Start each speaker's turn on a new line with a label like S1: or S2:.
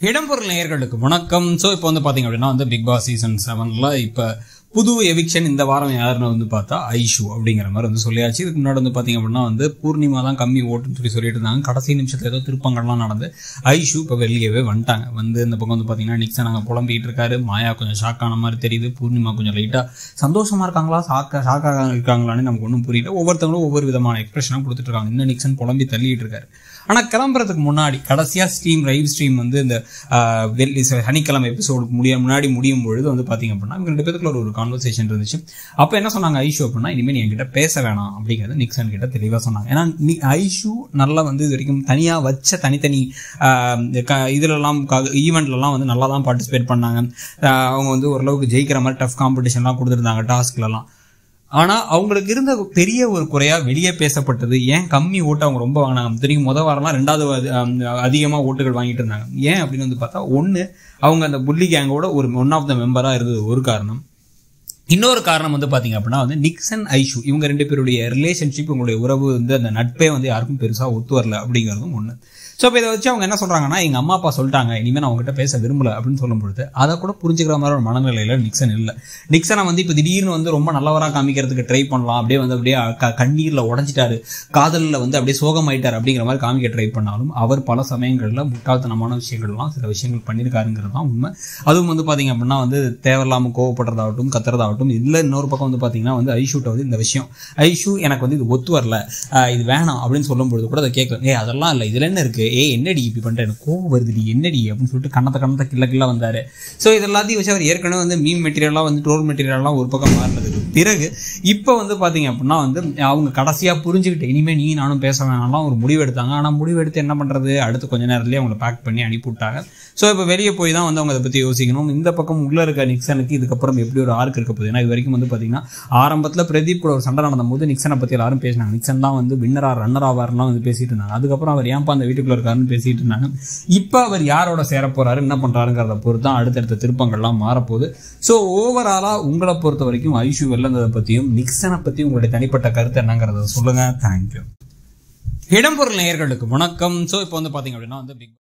S1: இடம்பொருள் நேயர்களுக்கு வணக்கம் ஸோ இப்போ வந்து பார்த்தீங்க அப்படின்னா வந்து பிக் பாஸ் சீசன் செவனில் இப்போ புது எவிக்ஷன் இந்த வாரம் யாருன்னு வந்து பார்த்தா ஐஷு அப்படிங்கிற மாதிரி வந்து சொல்லியாச்சு இதுக்கு முன்னாடி வந்து பார்த்தீங்க அப்படின்னா வந்து பூர்ணிமா தான் கம்மி ஓட்டுன்னு சொல்லி சொல்லிட்டு இருந்தாங்க கடைசி நிமிஷத்தில் ஏதோ திருப்பங்கள்லாம் நடந்து ஐஷு இப்போ வெளியவே வந்துட்டாங்க வந்து இந்த பக்கம் வந்து பார்த்தீங்கன்னா நிக்சன் அங்கே புலம்பிக்கிட்டு இருக்காரு மாயா கொஞ்சம் ஷாக் ஆன மாதிரி தெரியுது பூர்ணிமா கொஞ்சம் லைட்டாக சந்தோஷமா இருக்காங்களா ஷாக்கா ஷாக்காக இருக்காங்களான்னு நமக்கு ஒன்றும் புரியல ஒவ்வொருத்தவங்களும் ஒவ்வொரு விதமான எக்ஸ்பிரஷனாக கொடுத்துட்டு இருக்காங்க இன்னும் நிக்சன் புலம்பி தள்ளிட்டு இருக்காரு ஆனால் கிளம்புறதுக்கு முன்னாடி கடைசியாக ஸ்ட்ரீம் லைவ் ஸ்ட்ரீம் வந்து இந்த ஆஹ், வெள்ளி ச- சனிக்கிழமை எபிசோடு முடிய முன்னாடி முடியும் பொழுது வந்து பார்த்தீங்க அப்படின்னா இவங்க ரெண்டு பேத்துக்குள்ள ஒரு கான்வர்சேஷன் இருந்துச்சு அப்போ என்ன சொன்னாங்க ஐஷு அப்படின்னா இனிமேல் நீ என்கிட்ட பேச வேணாம் அப்படிங்கிறது நிக்சன் கிட்ட தெளிவாக சொன்னாங்க ஏன்னா நீ ஐஷு நல்லா வந்து இது வரைக்கும் தனியாக வச்ச தனித்தனி ஆஹ், க- இதுலலாம் ஈவெண்ட்லலாம் வந்து நல்லா தான் பார்ட்டிசிபேட் பண்ணாங்க ஆஹ், அவங்க வந்து ஓரளவுக்கு ஜெயிக்கிற மாதிரி டஃப் காம்படிஷன்லாம் கொடுத்துருந்தாங்க டாஸ்க்லலாம் ஆனா அவங்களுக்கு இருந்த பெரிய ஒரு குறையா வெளியே பேசப்பட்டது ஏன் கம்மி ஓட்டு அவங்க ரொம்ப வாங்கினாங்க தெரியும் முத வாரம்லாம் ரெண்டாவது அதி- ஆம், அதிகமா ஓட்டுகள் வாங்கிட்டு இருந்தாங்க ஏன் அப்படின்னு வந்து பார்த்தா ஒண்ணு அவங்க அந்த புள்ளி கேங்கோட ஒரு ஒன் ஆஃப் த மெம்பரா இருந்தது ஒரு காரணம் இன்னொரு காரணம் வந்து பாத்தீங்க அப்படின்னா வந்து நிக்சன் ஐஷு இவங்க ரெண்டு பேருடைய ரிலேஷன்ஷிப் இவங்களுடைய உறவு வந்து அந்த நட்பே வந்து யாருக்கும் பெருசா ஒத்து வரல அப்படிங்கிறதும் ஒண்ணு ஸோ இப்போ இதை வச்சு அவங்க என்ன சொல்றாங்கன்னா எங்க அம்மா அப்பா சொல்லிட்டாங்க இனிமேல் நான் அவங்ககிட்ட பேச விரும்பல அப்படின்னு சொல்லும் பொழுது அதை கூட புரிஞ்சுக்கிற மாதிரி ஒரு மனநிலையில நிக்சன் இல்லை நிக்சனை வந்து இப்போ திடீர்னு வந்து ரொம்ப நல்லவரா காமிக்கிறதுக்கு ட்ரை பண்ணலாம் அப்படியே வந்து அப்படியே க- கண்ணீர்ல உடஞ்சிட்டாரு காதலில் வந்து அப்படியே சோகமாயிட்டார் அப்படிங்கிற மாதிரி காமிக்க ட்ரை பண்ணாலும் அவர் பல சமயங்களில் முட்டாள்தனமான விஷயங்கள்லாம் சில விஷயங்கள் பண்ணியிருக்காருங்கிறது தான் உண்மை அதுவும் வந்து பாத்தீங்க அப்படின்னா வந்து தேவையில்லாம கோவப்படுறதாகட்டும் கத்துறதாகட்டும் இல்லை இன்னொரு பக்கம் வந்து பாத்தீங்கன்னா வந்து ஐஷூட்ட வந்து இந்த விஷயம் ஐஷு எனக்கு வந்து இது ஒத்து வரல ஆஹ் இது வேணாம் அப்படின்னு சொல்லும்பொழுது கூட அதை கேட்கலாம் ஏ அதெல்லாம் இல்லை இதுல என்ன இருக்கு ஏ என்னடி இப்படி பண்ற எனக்கு கோவம் வருதுடி என்னடி அப்படின்னு சொல்லிட்டு கண்ணத்தை கண்ணத்தை கிள்ள கிள்ள வந்தாரு ஸோ இது எல்லாத்தையும் வச்சு அவர் ஏற்கனவே வந்து மீம் மெட்டீரியலாக வந்து ட்ரோல் மெட்டீரியல்லாம் ஒரு பக்கம் மாறினதுக்கு பிறகு இப்போ வந்து பாத்தீங்க அப்படின்னா வந்து அவங்க கடைசியா புரிஞ்சுக்கிட்டு இனிமே நீ நானும் பேச வேணாம்லாம் ஒரு முடிவு எடுத்தாங்க ஆனா முடிவு எடுத்து என்ன பண்றது அடுத்து கொஞ்ச நேரத்துலயே அவங்களை பேக் பண்ணி அனுப்பி விட்டாங்க ஸோ இப்போ வெளியே போய் தான் வந்து அவங்க அதை பத்தி யோசிக்கணும் இந்த பக்கம் உள்ள இருக்க நிக்சனுக்கு இதுக்கப்புறம் எப்படி ஒரு ஆர்க் இருக்க போகுது ஏன்னா இது வரைக்கும் வந்து பாத்தீங்கன்னா ஆரம்பத்துல பிரதீப் கூட ஒரு சண்டை நடந்த போது நிக்சனை பத்தி எல்லாரும் பேசினாங்க நிக்சன் தான் வந்து வின்னரா ரன்னர் ஆவார்லாம் வந்து பேசிட்டு இருந்தாங்க அதுக்கப்புறம் அவர் ஏன்பா அந்த வீட்டுக்குள்ள இருக்காருன்னு பேசிட்டு இருந்தாங்க இப்போ அவர் யாரோட சேர போறாரு என்ன பண்றாருங்கிறத பொறுத்து தான் அடுத்தடுத்த திருப்பங்கள்லாம் மாறப்போகுது ஸோ ஓவராலா உங்களை பொறுத்த வரைக்கும் ஐஷு வெள்ளந்ததை பத்தியும் நிக்சனை பத்தி உங்களுடைய தனிப்பட்ட கருத்து என்னங்கிறத சொல்லுங்க தேங்க்யூ இடம்பொருள் நேயர்களுக்கு வணக்கம் ஸோ இப்போ வந்து பாத்தீங்க அப்படின்னா வந்து பிக்